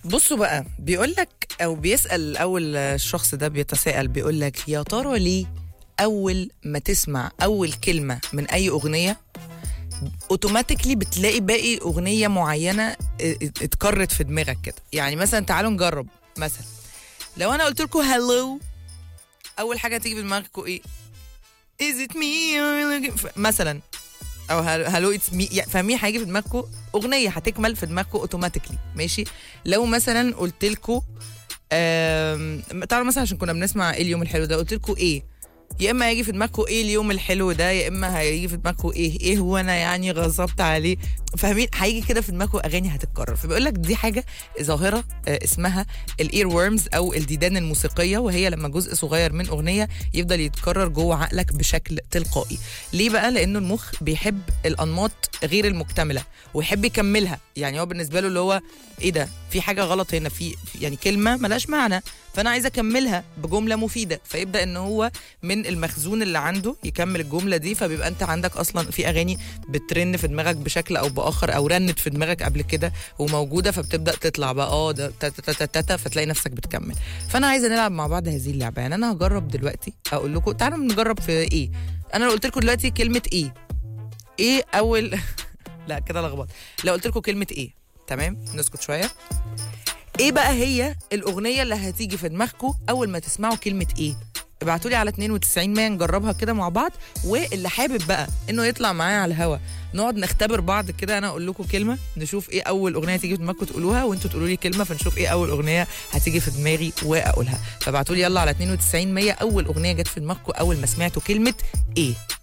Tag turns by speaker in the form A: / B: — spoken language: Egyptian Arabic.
A: بصوا بقى بيقول لك او بيسال اول الشخص ده بيتساءل بيقول لك يا ترى ليه اول ما تسمع اول كلمه من اي اغنيه اوتوماتيكلي بتلاقي باقي اغنيه معينه ات- اتكرت في دماغك كده يعني مثلا تعالوا نجرب مثلا لو انا قلت لكم هالو اول حاجه تيجي في دماغكم ايه Is it me you're looking for- مثلا او هالو اتس مي فاهمين هيجي في دماغكم اغنيه هتكمل في دماغكم اوتوماتيكلي ماشي لو مثلا قلت لكم تعالوا مثلا عشان كنا بنسمع ايه اليوم الحلو ده قلت لكم ايه يا اما هيجي في دماغكم ايه اليوم الحلو ده يا اما هيجي في دماغكم ايه ايه هو انا يعني غصبت عليه فاهمين هيجي كده في دماغكم اغاني هتتكرر فبيقول لك دي حاجه ظاهره آه، اسمها الاير وورمز او الديدان الموسيقيه وهي لما جزء صغير من اغنيه يفضل يتكرر جوه عقلك بشكل تلقائي ليه بقى لانه المخ بيحب الانماط غير المكتمله ويحب يكملها يعني هو بالنسبه له اللي هو ايه ده في حاجه غلط هنا في في- يعني كلمه ملهاش معنى فانا عايزه اكملها بجمله مفيده فيبدا ان هو من المخزون اللي عنده يكمل الجمله دي فبيبقى انت عندك اصلا في اغاني بترن في دماغك بشكل او باخر او رنت في دماغك قبل كده وموجوده فبتبدا تطلع بقى اه ده تا تا تا تا تا فتلاقي نفسك بتكمل فانا عايزه نلعب مع بعض هذه اللعبه يعني انا هجرب دلوقتي اقول لكم تعالوا نجرب في ايه انا لو قلت لكم دلوقتي كلمه ايه ايه اول لا كده لخبط لو قلت لكم كلمه ايه تمام نسكت شويه ايه بقى هي الاغنيه اللي هتيجي في دماغكم اول ما تسمعوا كلمه ايه ابعتوا لي على 92 100 نجربها كده مع بعض واللي حابب بقى انه يطلع معايا على الهوا نقعد نختبر بعض كده انا اقول لكم كلمه نشوف ايه اول اغنيه تيجي في دماغكم تقولوها وانتوا تقولوا لي كلمه فنشوف ايه اول اغنيه هتيجي في دماغي واقولها فابعتوا لي يلا على 92 100 اول اغنيه جت في دماغكم اول ما سمعتوا كلمه ايه